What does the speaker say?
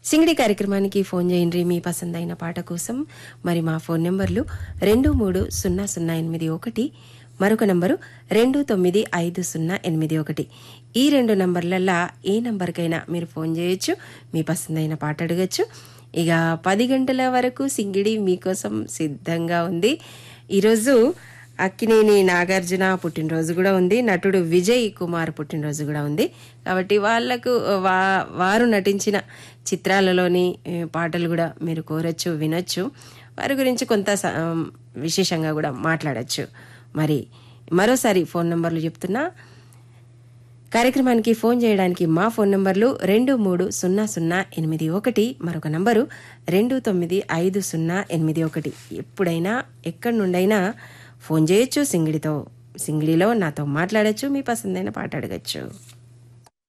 సింగిడి కార్యక్రమానికి ఫోన్ చేయండి మీ పసందైన పాట కోసం మరి మా ఫోన్ నెంబర్లు రెండు మూడు సున్నా సున్నా ఎనిమిది ఒకటి మరొక నంబరు రెండు తొమ్మిది ఐదు సున్నా ఎనిమిది ఒకటి ఈ రెండు నంబర్లల్లా ఏ నంబర్కైనా మీరు ఫోన్ చేయొచ్చు మీ పసందైన పాట అడగచ్చు ఇక పది గంటల వరకు సింగిడి మీకోసం సిద్ధంగా ఉంది ఈరోజు అక్కినేని నాగార్జున పుట్టినరోజు కూడా ఉంది నటుడు విజయ్ కుమార్ పుట్టినరోజు కూడా ఉంది కాబట్టి వాళ్లకు వా వారు నటించిన చిత్రాలలోని ఏ, పాటలు కూడా మీరు కోరచ్చు వినొచ్చు వారి గురించి కొంత స- విశేషంగా కూడా మాట్లాడచ్చు మరి మరోసారి ఫోన్ నంబర్లు చెప్తున్నా కార్యక్రమానికి ఫోన్ చేయడానికి మా ఫోన్ నంబర్లు రెండు మూడు సున్నా సున్నా ఎనిమిది ఒకటి మరొక నంబరు రెండు తొమ్మిది ఐదు సున్నా ఎనిమిది ఒకటి ఎప్పుడైనా ఎక్కడి నుండైనా ఫోన్ చేయొచ్చు సింగిడితో సింగిడిలో నాతో మాట్లాడొచ్చు మీ పసందైన పాట అడగచ్చు